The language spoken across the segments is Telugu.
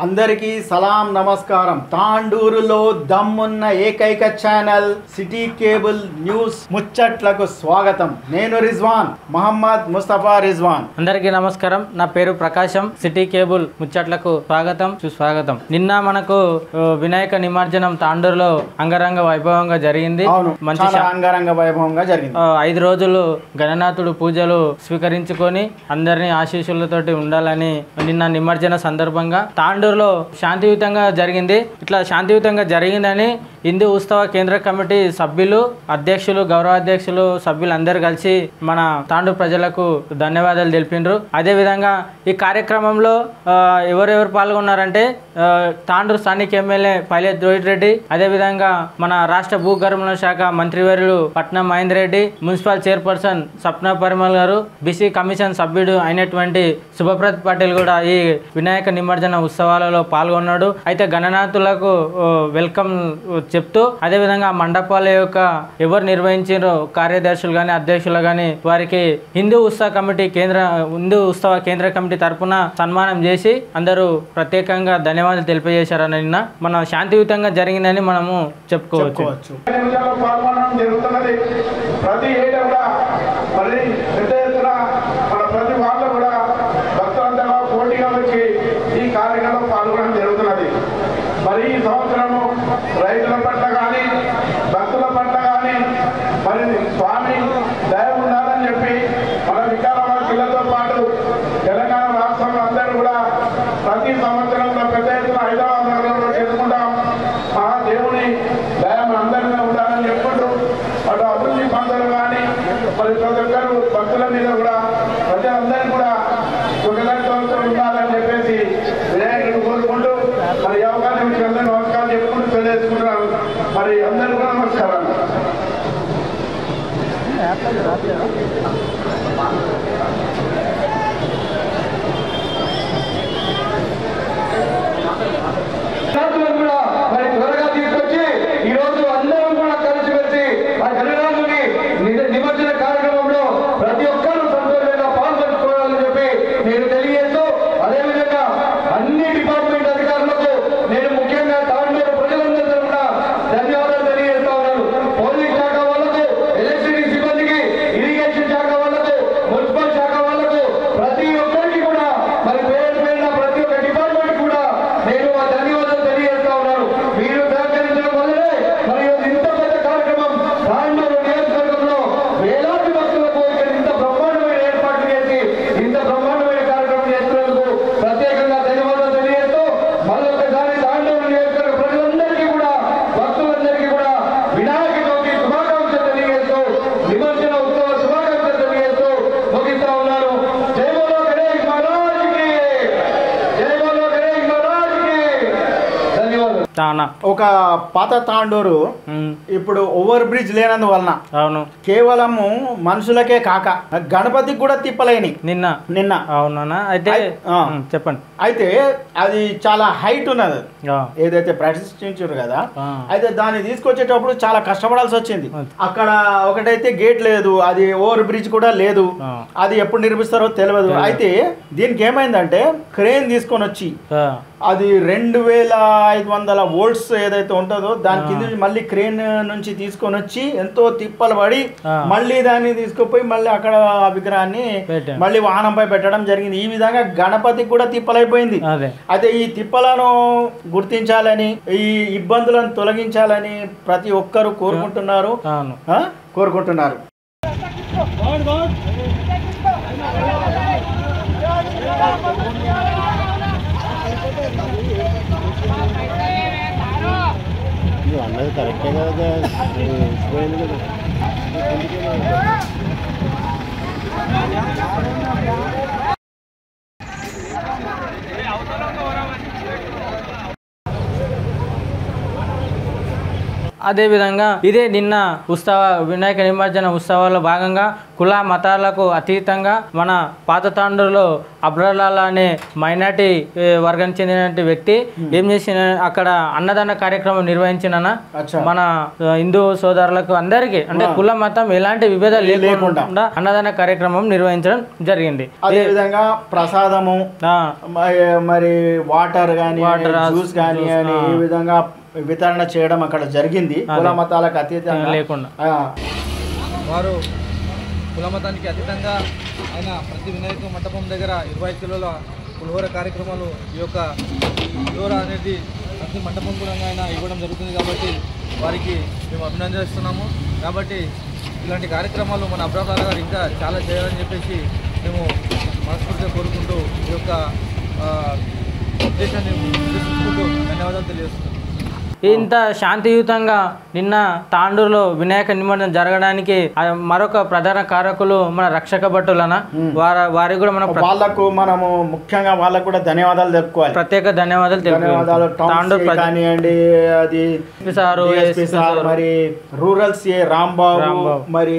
అందరికీ సలాం నమస్కారం తాండూరులో దమ్మున్న ఏకైక ఛానల్ సిటీ కేబుల్ న్యూస్ ముచ్చట్లకు స్వాగతం నేను రిజ్వాన్ మహమ్మద్ ముస్తఫా రిజ్వాన్ అందరికీ నమస్కారం నా పేరు ప్రకాశం సిటీ కేబుల్ ముచ్చట్లకు స్వాగతం సుస్వాగతం నిన్న మనకు ఆ, వినాయక నిమజ్జనం తాండూరులో అంగరంగ వైభవంగా జరిగింది అవును మంచి చాలా శా- అంగరంగ వైభవంగా జరిగింది ఆ, ఐదు రోజులు గణనాథుడు పూజలు స్వీకరించుకొని అందరినీ ఆశీస్సులతోటి ఉండాలని నిన్న నిమజ్జన సందర్భంగా తాండూరులో శాంతియుతంగా జరిగింది ఇట్లా శాంతియుతంగా జరిగిందని హిందూ ఉత్సవ కేంద్ర కమిటీ సభ్యులు అధ్యక్షులు గౌరవ అధ్యక్షులు సభ్యులు అందరూ కలిసి మన తాండూరు ప్రజలకు ధన్యవాదాలు తెలిపిండ్రు అదేవిధంగా ఈ కార్యక్రమంలో ఆ, ఎవరెవరు పాల్గొన్నారంటే ఆ, తాండూరు స్థానిక ఎమ్మెల్యే పైలట్ రోహిత్ రెడ్డి అదేవిధంగా మన రాష్ట్ర భూగర్భల శాఖ మంత్రివర్యులు పట్నం మహేందర్ రెడ్డి మున్సిపల్ చైర్పర్సన్ సప్నా పరిమల్ గారు బీసీ కమిషన్ సభ్యుడు అయినటువంటి శుభప్రత్ పటేల్ కూడా ఈ వినాయక నిమజ్జన ఉత్సవాలలో పాల్గొన్నాడు అయితే గణనాథులకు ఓ, వెల్కమ్ చెప్తూ అదేవిధంగా ఆ మండపాల యొక్క ఎవరు నిర్వహించారో కార్యదర్శులు కానీ అధ్యక్షులు కానీ వారికి హిందూ ఉత్సవ కమిటీ కేంద్ర హిందూ ఉత్సవ కేంద్ర కమిటీ తరపున సన్మానం చేసి అందరూ ప్రత్యేకంగా ధన్యవాదాలు తెలియజేశారని నిన్న మన శాంతియుతంగా జరిగిందని మనము చెప్పుకోవచ్చు చెప్పుకోవచ్చు నిమిషాల్లో పాల్గొనడం జరుగుతున్నది ప్రతి ఏటా కూడా మరి పెద్ద ఎత్తున మన ప్రతి వాళ్ళు కూడా భక్తులంతా కూడా పోటీగా వచ్చి ఈ కార్యక్రమంలో పాల్గొనడం జరుగుతున్నది మరి ఈ సంవత్సరము రైతుల పట్ల కానీ భక్తుల పట్ల కానీ మరి స్వామి దయ ఉండాలని చెప్పి మన వికారాబాద్ జిల్లాతో పాటు తెలంగాణ రాష్ట్రంలో అందరూ కూడా ప్రతి సంవత్సరం కూడా పెద్ద ఎత్తున హైదరాబాద్ నగరంలో చేసుకుంటాం ఆ దేవుని దయ అందరినీ ఉండాలని చెప్పుకుంటూ అటు అభివృద్ధి పంతులు కానీ మరి ప్రతి ఒక్కరు భక్తుల మీద కూడా ప్రజలందరినీ కూడా సుఖంతో ఉండాలని చెప్పేసి వినాయకుడు కోరుకుంటూ మరి ఈ అవకాశం ఇచ్చిన అందరూ నమస్కారం చెప్పుకుంటూ తెలియజేసుకుంటున్నాను మరి అందరూ కూడా నమస్కారం విద్యార్థులను కూడా మరి త్వరగా తీసుకొచ్చి ఈ రోజు అందరం కూడా కలిసి వచ్చి ఆ గణనాథుని నిజ- నిమజ్జన కార్యక్రమంలో ప్రతి ఒక్కరూ సంతోషంగా పాల్గొనుకోవాలని చెప్పి నేను తెలియజేస్తూ అదేవిధంగా అన్ని డిపార్ట్మెంట్ అధికారులకు నేను ముఖ్యంగా తాండూరు ప్రజలందరి తరఫున ధన్యవాదాలు తెలియజేస్తా ఉన్నాను పోలీస్ శాఖ వాళ్ళకు ఎలక్ట్రిసిటీ సిబ్బందికి ఇరిగేషన్ శాఖ వాళ్ళకు మున్సిపల్ శాఖ వాళ్ళకు ప్రతి ఒక్కరికి కూడా మరి పేరు పేరున ప్రతి ఒక్క డిపార్ట్మెంట్ కూడా నేను ఆ ధన్యవాదాలు తెలియజేస్తా ఉన్నాను మీరు సహకరించడం వల్లనే మరి ఈరోజు ఇంత పెద్ద కార్యక్రమం తాండూరు నియోజకవర్గంలో వేలాది భక్తులకు ఇక్కడ ఇంత బ్రహ్మాండమైన ఏర్పాట్లు చేసి ఇంత బ్రహ్మాండమైన కార్యక్రమం చేస్తున్నందుకు ప్రత్యేకంగా ధన్యవాదాలు తెలియజేస్తూ మరొకసారి తాండూరు నియోజకవర్గ ప్రజలందరికీ కూడా భక్తులందరికీ కూడా వినాయక చవితి శుభాకాంక్షలు తెలియజేస్తూ నిమజ్జన ఉత్సవ శుభాకాంక్షలు తెలియజేస్తూ ముగిస్తా ఉన్నాను జై బోలో గణేష్ మహారాజ్ కి జై బోలో గణేష్ మహారాజ్ కి ధన్యవాదాలు చాలా ఒక పాత తాండూరు ఉమ్, ఇప్పుడు ఓవర్ బ్రిడ్జ్ లేనందువలన అవును కేవలము మనుషులకే కాక గణపతికి కూడా తిప్పలేని నిన్న నిన్న అవునా అయితే అయ్- ఆ. ఉమ్, చెప్పండి అయితే అది చాలా హైట్ ఉన్నది అది. ఆ, ఏదైతే ప్రతిష్ఠించారు కదా ఆ. అయితే దాన్ని తీసుకొచ్చేటప్పుడు చాలా కష్టపడాల్సి వచ్చింది అది. అక్కడ ఒకటైతే గేట్ లేదు అది ఓవర్ బ్రిడ్జ్ కూడా లేదు ఆ. అది ఎప్పుడు నిర్మిస్తారో తెలియదు అయితే దీనికి ఏమైందంటే క్రేన్ తీసుకొని వచ్చి ఆ, అది రెండు వేల ఐదు వందల వోల్ట్స్ ఏదైతే ఉంటుందో దాని కింద నుంచి మళ్ళీ క్రేన్ నుంచి తీసుకొని వచ్చి ఎంతో తిప్పలు పడి ఆ. మళ్ళీ దాన్ని తీసుకుపోయి మళ్ళీ అక్కడ ఆ విగ్రహాన్ని పెట్టాం. మళ్ళీ వాహనంపై పెట్టడం జరిగింది ఈ విధంగా గణపతికి కూడా తిప్పలైపోయింది అదే అయితే ఈ తిప్పలను గుర్తించాలని ఈ ఇబ్బందులను తొలగించాలని ప్రతి ఒక్కరు కోరుకుంటున్నారు అవును ఆ? కోరుకుంటున్నారు అన్నది కరెక్టే కదా పోయింది కదా అదేవిధంగా ఇదే నిన్న ఉత్సవ వినాయక నిమజ్జన ఉత్సవాల్లో భాగంగా కుల మతాలకు అతీతంగా మన పాత తాండూరులో అబ్రలాల్ అనే మైనార్టీ ఏ, వర్గానికి చెందిన వ్యక్తి ఏం చేసిన అక్కడ అన్నదాన కార్యక్రమం నిర్వహించిన అచ్చా. మన ఆ, హిందూ సోదరులకు అందరికీ అంటే కుల మతం ఎలాంటి విభేదాలు లేకుండా. లేకుండా అన్నదాన కార్యక్రమం నిర్వహించడం జరిగింది అదే విధంగా ప్రసాదము ఆ, మ- మరి వాటర్ కానీ వాటర్, జ్యూస్ కానీ జ్యూస్, అని ఈ విధంగా వితరణ చేయడం అక్కడ జరిగింది కుల మతాలకు అతీతంగా లేకుండా. ఆ, వారు కులమతానికి అతీతంగా ఆయన ప్రతి వినాయక మంటపం దగ్గర ఇరవై కిలోల పులిహోర కార్యక్రమాలు ఈ యొక్క పులిహోర అనేది ప్రతి మంటపం కూడా ఆయన ఇవ్వడం జరుగుతుంది కాబట్టి వారికి మేము అభినందిస్తున్నాము కాబట్టి ఇలాంటి కార్యక్రమాలు మన అబ్రాహాల గారు ఇంకా చాలా చేయాలని చెప్పేసి మేము మనస్ఫూర్తిగా కోరుకుంటూ ఈ యొక్క ఆ, ఉద్దేశాన్ని ఉద్దేశించుకుంటూ ధన్యవాదాలు తెలియజేస్తున్నాం ఇంత శాంతియుతంగా నిన్న తాండూరులో వినాయక నిమజ్జనం జరగడానికి ఆ మరొక ప్రధాన కారకులు మన రక్షక భటులన వారి వారికి కూడా మనం ప్ర- వాళ్ళకు మనము ముఖ్యంగా వాళ్ళకు కూడా ధన్యవాదాలు చెప్పుకోవాలి ప్రత్యేక ధన్యవాదాలు ధన్యవాదాలు తెలుపు టౌన్ తాండూరు సిఐ ప్రజ- కానివ్వండి అది SP sir, DSP SP sir sir. మరి రూరల్ సిఐ రాంబాబు రాంబాబు. మరి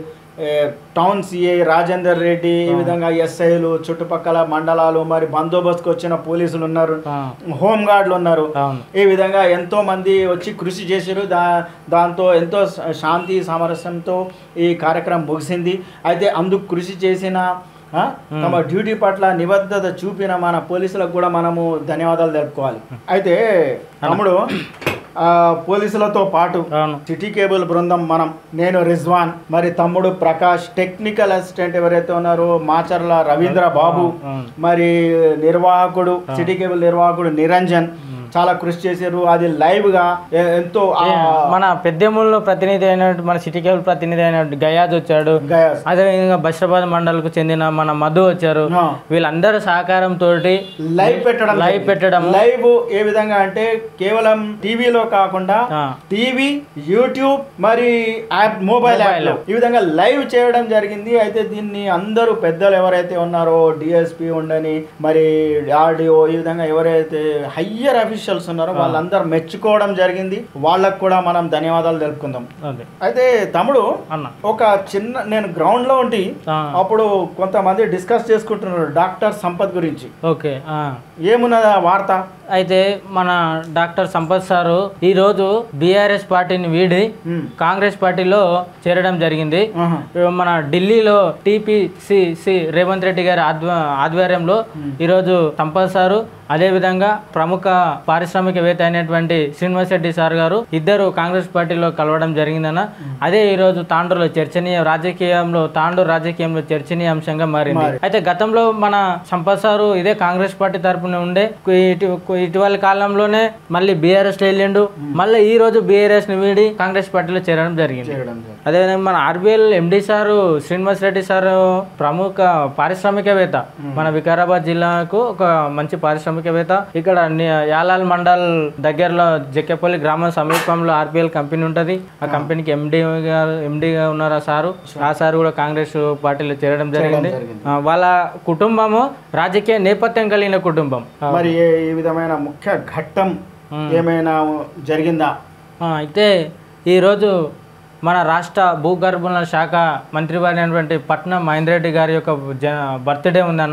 A, town CI Rajender Reddy ఈ విధంగా ఎస్ఐలు చుట్టుపక్కల మండలాలు మరి బందోబస్తుకు వచ్చిన పోలీసులు ఉన్నారు ఆ, హోమ్ గార్డులు ఉన్నారు అవును ఈ విధంగా ఎంతో మంది వచ్చి కృషి చేశారు దా దాంతో ఎంతో శ- శాంతి సామరస్యంతో ఈ కార్యక్రమం ముగిసింది అయితే అందుకు కృషి చేసిన ఆ, తమ డ్యూటీ పట్ల నిబద్ధత చూపిన మన పోలీసులకు కూడా మనము ధన్యవాదాలు తెలుపుకోవాలి అయితే తమ్ముడు ఆ, పోలీసులతో పాటు అవును సిటీ కేబుల్ బృందం మనం నేను రిజ్వాన్ మరి తమ్ముడు ప్రకాష్ టెక్నికల్ అసిస్టెంట్ ఎవరైతే ఉన్నారో మాచర్ల రవీంద్ర బాబు అవును. మరి నిర్వాహకుడు సిటీ కేబుల్ నిర్వాహకుడు నిరంజన్ చాలా కృషి చేశారు అది లైవ్ గా ఎ- ఎంతో ఆ ఏ, మన పెద్దెముల్లో ప్రతినిధి అయినట్టు మన సిటీ కేబుల్ ప్రతినిధి అయినట్టు గయాజ్ వచ్చాడు గయాస్. అదేవిధంగా బషీరాబాద్ మండలకు చెందిన మన మధు వచ్చారు ఆ. వీళ్ళందరి సహకారం తోటి లైవ్ పెట్టడం లైవ్ జరిగింది. పెట్టడం లైవ్ ఏ విధంగా అంటే కేవలం టీవీలో కాకుండా ఆ. టీవీ యూట్యూబ్ మరి యాప్ మొబైల్ యాప్ మొబైల్. ఈ విధంగా లైవ్ చేయడం జరిగింది అయితే దీన్ని అందరూ పెద్దలు ఎవరైతే ఉన్నారో డిఎస్పి ఉండని మరి ఆడియో ఈ విధంగా ఎవరైతే హయ్యర్ అఫీషియల్స్ ఉన్నారో వాళ్ళందరూ మెచ్చుకోవడం జరిగింది వాళ్ళకు కూడా మనం ధన్యవాదాలు తెలుపుకుందాం అదే అయితే తమ్ముడు అన్న ఒక చిన్న నేను గ్రౌండ్ లో ఉండి ఆ, అప్పుడు కొంతమంది డిస్కస్ చేసుకుంటున్నారు డాక్టర్ సంపత్ గురించి ఓకే ఆ. ఏమున్నది ఆ వార్త అయితే మన డాక్టర్ సంపత్ సారు ఈరోజు బీఆర్ఎస్ పార్టీని వీడి ఉమ్. కాంగ్రెస్ పార్టీలో చేరడం జరిగింది ఆహా. మన ఢిల్లీలో టిపిసిసి రేవంత్ రెడ్డి గారి ఆధ్వ ఆధ్వర్యంలో ఈరోజు సంపత్ సారు అదేవిధంగా ప్రముఖ పారిశ్రామికవేత్త అయినటువంటి శ్రీనివాస్ రెడ్డి సార్ గారు ఇద్దరు కాంగ్రెస్ పార్టీలో కలవడం జరిగిందన్న అదే ఈరోజు తాండూరులో చర్చనీయ రాజకీయంలో తాండూరు రాజకీయంలో చర్చనీయాంశంగా మారింది మారింది. అయితే గతంలో మన సంపత్ సారు ఇదే కాంగ్రెస్ పార్టీ తరపున ఉండే కు- ఇటు- కు- ఇటీవల కాలంలోనే మళ్ళీ బీఆర్ఎస్ వెళ్ళిండు మళ్ళీ ఈ రోజు బీఆర్ఎస్ ని వీడి కాంగ్రెస్ పార్టీలో చేరడం జరిగింది చేయడం జరిగింది. అదేవిధంగా మన RBL MD sir Srinivas Reddy sir ప్రముఖ పారిశ్రామికవేత్త మన వికారాబాద్ జిల్లాకు ఒక మంచి పారిశ్రామికవేత్త ఇక్కడ ని- యాలాల్ మండల్ దగ్గరలో జక్కెపల్లి గ్రామం సమీపంలో ఆర్బిఎల్ కంపెనీ ఉంటది ఆ కంపెనీకి ఎండి గారు ఎండిగా ఉన్నారు ఆ సారు ఆ సారు కూడా కాంగ్రెస్ పార్టీలో చేరడం జరిగింది జరిగింది. ఆ, వాళ్ళ కుటుంబము రాజకీయ నేపథ్యం కలిగిన కుటుంబం ఆ, మరి ఏ ఈ విధమైన ముఖ్య ఘట్టం ఏమైనా జరిగిందా ఆ, అయితే ఈరోజు మన రాష్ట్ర భూగర్భుల శాఖ మంత్రివారి అయినటువంటి పట్నం మహేందర్ రెడ్డి గారి యొక్క జ బర్త్డే ఉందన్న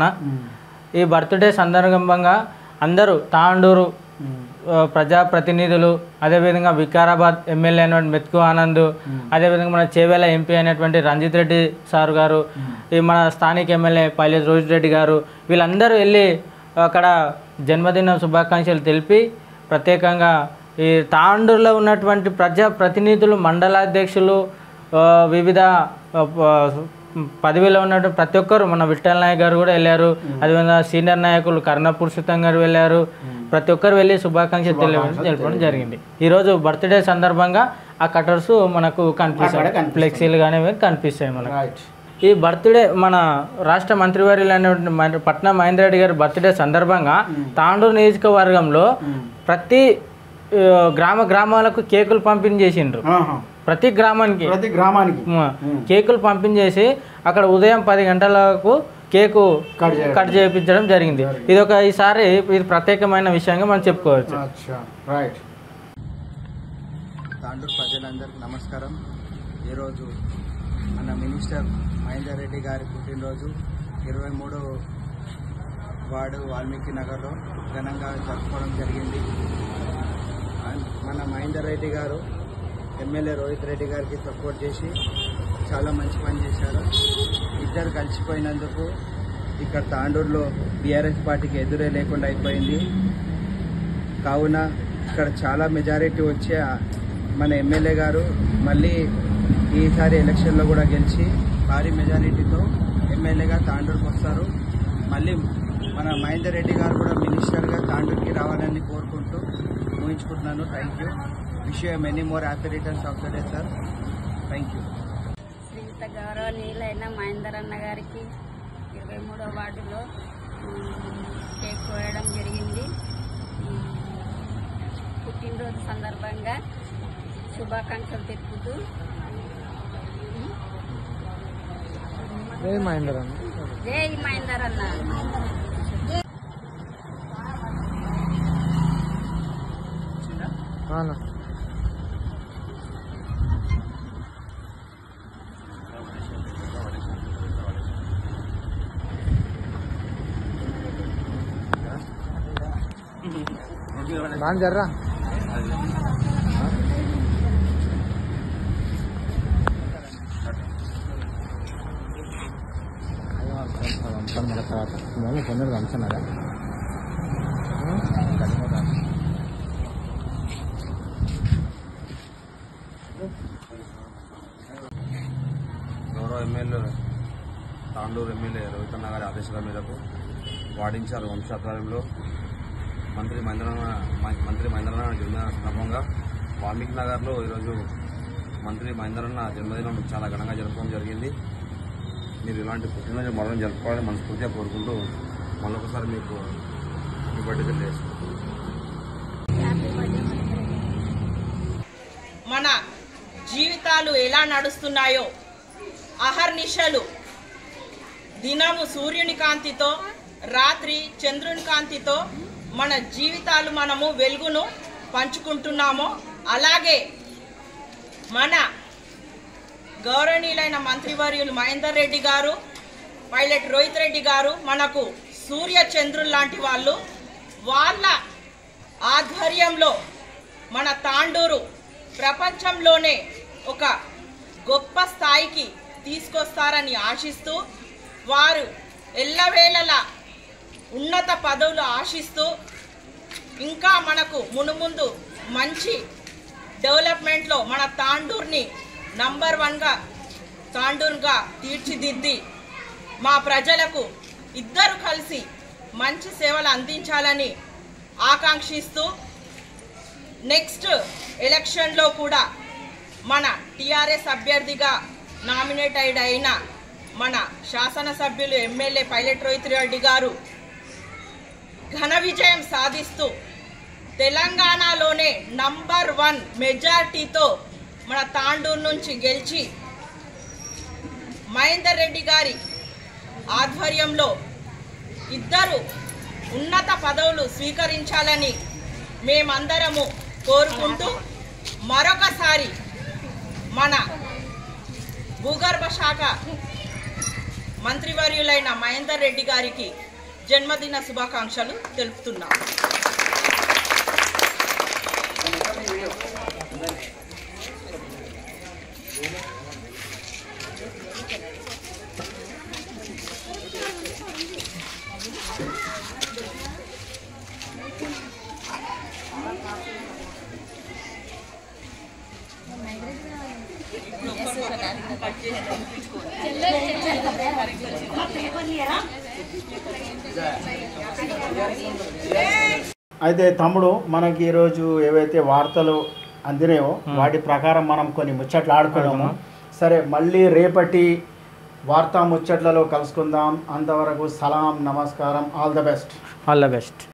ఈ బర్త్డే సందర్భంగా అందరూ తాండూరు ఆ, ప్రజాప్రతినిధులు అదేవిధంగా వికారాబాద్ ఎమ్మెల్యే అయినటువంటి మెత్కు ఆనంద్ అదేవిధంగా మన చేవేల ఎంపీ అయినటువంటి రంజిత్ రెడ్డి సార్ గారు ఈ మన స్థానిక ఎమ్మెల్యే పైలట్ రోజు రెడ్డి గారు వీళ్ళందరూ వెళ్ళి అక్కడ జన్మదిన శుభాకాంక్షలు తెలిపి ప్రత్యేకంగా ఈ తాండూరులో ఉన్నటువంటి ప్రజా ప్రతినిధులు మండలాధ్యక్షులు ఆ, వివిధ ఆ, ప- పదవిలో ఉన్నటువంటి ప్రతి ఒక్కరు మన విఠల్ నాయక్ గారు కూడా వెళ్ళారు అదేవిధంగా సీనియర్ నాయకులు కర్ణ పురుషోత్తం గారు వెళ్ళారు ప్రతి ఒక్కరు వెళ్ళి శుభాకాంక్షలు తెలియడం తెలపడం జరిగింది ఈరోజు బర్త్డే సందర్భంగా ఆ కటర్స్ మనకు అక్కడ కనిపిస్తాయి కనిపిస్తాయి. ఫ్లెక్సీలు కానీ కనిపిస్తాయి మనకు రైట్ ఈ బర్త్డే మన రాష్ట్ర మంత్రివర్యులు అయినటువంటి మన పట్నం మహేందర్ రెడ్డి గారి బర్త్డే సందర్భంగా తాండూరు నియోజకవర్గంలో ప్రతి ఆ, గ్రామ గ్రామాలకు కేకులు పంపిణీ చేసిండ్రు ఆహా. ప్రతి గ్రామానికి ప్రతి గ్రామానికి మ, కేకులు పంపిణీ చేసి అక్కడ ఉదయం పది గంటలకు కేకు కట్ చేయడం. కట్ చేయించడం జరిగింది ఇది ఒక ఈసారి ఇది ప్రత్యేకమైన విషయంగా మనం చెప్పుకోవచ్చు అచ్చా రైట్ తాండూరు ప్రజలందరికీ నమస్కారం ఈరోజు మన మినిస్టర్ మహేందర్ రెడ్డి గారి పుట్టినరోజు ఇరవై మూడో వార్డు వాల్మీకి నగర్లో ఘనంగా జరుపుకోవడం జరిగింది అండ్ మన మహేందర్ రెడ్డి గారు ఎమ్మెల్యే రోహిత్ రెడ్డి గారికి సపోర్ట్ చేసి చాలా మంచి పని చేశారు ఇద్దరు కలిసిపోయినందుకు ఇక్కడ తాండూరులో బీఆర్ఎస్ పార్టీకి ఎదురే లేకుండా అయిపోయింది కావున ఇక్కడ చాలా మెజారిటీ వచ్చే మన ఎమ్మెల్యే గారు మళ్ళీ ఈసారి ఎలక్షన్లో కూడా గెలిచి భారీ మెజారిటీతో ఎమ్మెల్యేగా తాండూరుకు వస్తారు మళ్ళీ మన మహేందర్ రెడ్డి గారు కూడా మినిస్టర్గా తాండూరుకి రావాలని కోరుకుంటూ ఊహించుకుంటున్నాను thank you wish you many more happy returns of the day sir thank you శ్రీయుత గౌరవనీయులైన మహేందర్ అన్న గారికి ఇరవై మూడో వార్డులో ఉమ్, కేక్ కోయడం జరిగింది ఉమ్, పుట్టినరోజు సందర్భంగా శుభాకాంక్షలు తెలుపుతూ జై మహేందర్ అన్న జై మహేందర్ అన్న అవునా బాగా జర్రా మన తర్వాత మేము కొందరు పంచున్నారా గౌరవ ఎమ్మెల్యే తాండూరు ఎమ్మెల్యే రవికన్న గారి ఆదేశాల మేరకు వాడించారు వంశాధ్వర్యంలో మంత్రి మహేంద్రనాథ్ మంత్రి మహేంద్రనాథ్ జన్మదిన సందర్భంగా వాల్మీకి నగర్లో ఈరోజు మంత్రి మహేంద్రన్న జన్మదినం చాలా ఘనంగా జరుపుకోవడం జరిగింది మీరు ఇలాంటి పుట్టినరోజు మరణం జరుపుకోవాలని మనస్ఫూర్తిగా కోరుకుంటూ మళ్ళొకసారి మీకు ఈ బర్త్డే తెలియజేస్తాను మన జీవితాలు ఎలా నడుస్తున్నాయో అహర్నిశలు దినము సూర్యుని కాంతితో రాత్రి చంద్రుని కాంతితో మన జీవితాలు మనము వెలుగును పంచుకుంటున్నామో అలాగే మన గౌరవనీయులైన మంత్రివర్యులు మహేందర్ రెడ్డి గారు పైలట్ రోహిత్ రెడ్డి గారు మనకు సూర్య చంద్రులు లాంటి వాళ్ళు వాళ్ళ ఆధ్వర్యంలో మన తాండూరు ప్రపంచంలోనే ఒక గొప్ప స్థాయికి తీసుకొస్తారని ఆశిస్తూ వారు ఎల్లవేళలా ఉన్నత పదవులు ఆశిస్తూ ఇంకా మనకు మునుముందు మంచి డెవలప్మెంట్లో మన తాండూర్ని నంబర్ వన్గా తాండూరుగా తీర్చిదిద్ది మా ప్రజలకు ఇద్దరు కలిసి మంచి సేవలు అందించాలని ఆకాంక్షిస్తూ నెక్స్ట్ ఎలక్షన్లో కూడా మన టీఆర్ఎస్ అభ్యర్థిగా నామినేట్ అయిన మన శాసనసభ్యులు ఎమ్మెల్యే పైలట్ రోహిత్ రెడ్డి గారు ఘన విజయం సాధిస్తూ తెలంగాణలోనే నంబర్ వన్ మెజార్టీతో మన తాండూరు నుంచి గెలిచి మహేందర్ రెడ్డి గారి ఆధ్వర్యంలో ఇద్దరు ఉన్నత పదవులు స్వీకరించాలని మేమందరము కోరుకుంటూ మరొకసారి మన భూగర్భ శాఖ మంత్రివర్యులైన మహేందర్ రెడ్డి గారికి జన్మదిన శుభాకాంక్షలు తెలుపుతున్నాం అయితే తమ్ముడు మనకి ఈరోజు ఏవైతే వార్తలు అందినాయో వాటి ప్రకారం మనం కొన్ని ముచ్చట్లు ఆడుకున్నాము సరే మళ్ళీ రేపటి వార్తా ముచ్చట్లలో కలుసుకుందాం అంతవరకు సలాం నమస్కారం all the best all the best